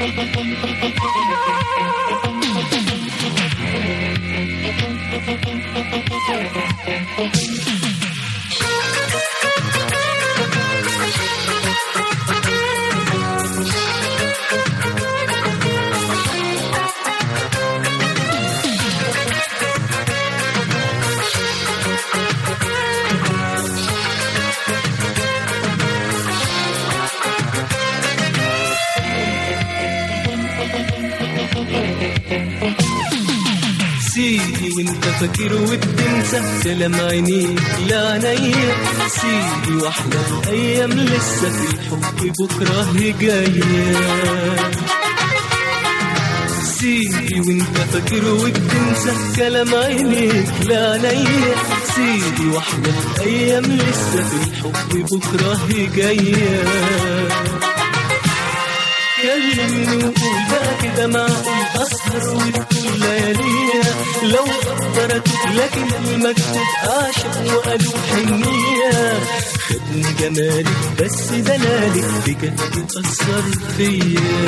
سيدي وانت فاكر وبتنسى سلام عينيك لعينيا سيدي واحلى الايام لسه في الحب بكره جايه سيدي وانت فاكر وبتنسى كلام عينيك لعينيا سيدي واحلى الايام لسه في الحب بكره جايه كلمني وقول بقى كده معقول اسهر وتقول لياليا لو اقدر اتوب لكن المكتوب اعشق وقلب حنيه خدني جمالك بس دلالك بجد اثر فيا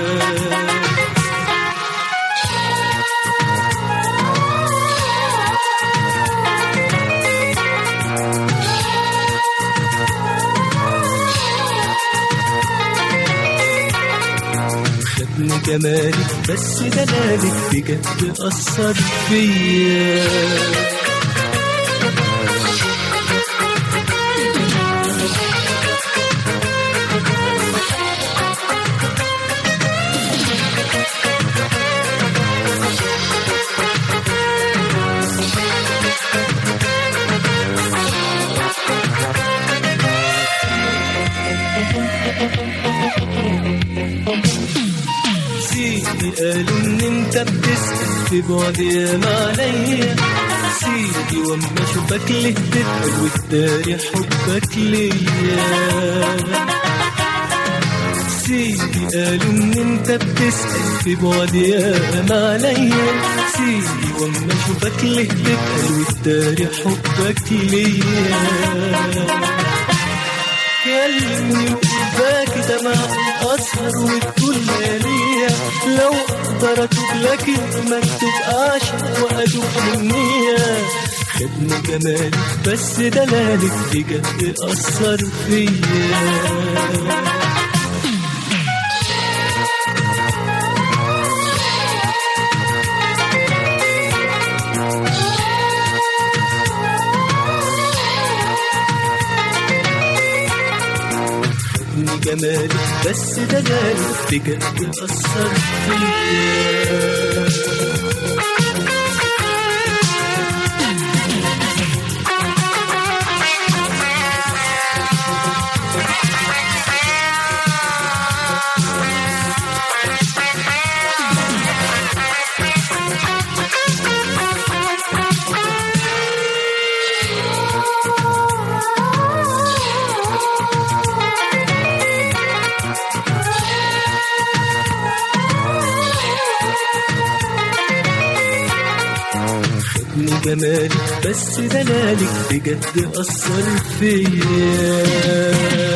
خدني جمالك بس دلالك بجد أثر فيا سيدي قالوا ان انت بتسأل في بعد ياما عليا سيدي واما اشوفك ليه تتقل وتداري حبك ليا سيدي قالوا ان انت بتسأل في بعد ياما عليا سيدي واما اشوفك ليه تتقل وتداري حبك ليا كلمني وقول كده معقول اسهر وتقول لياليا لو اقدر اتوب لكن مكتوب اعشق وادوب منية خدني جمالك بس دلالك بجد اثر فيا خدني جمالك بس دلالك بجد أثر فيا خدني جمالك بس دلالك بجد أثر فيا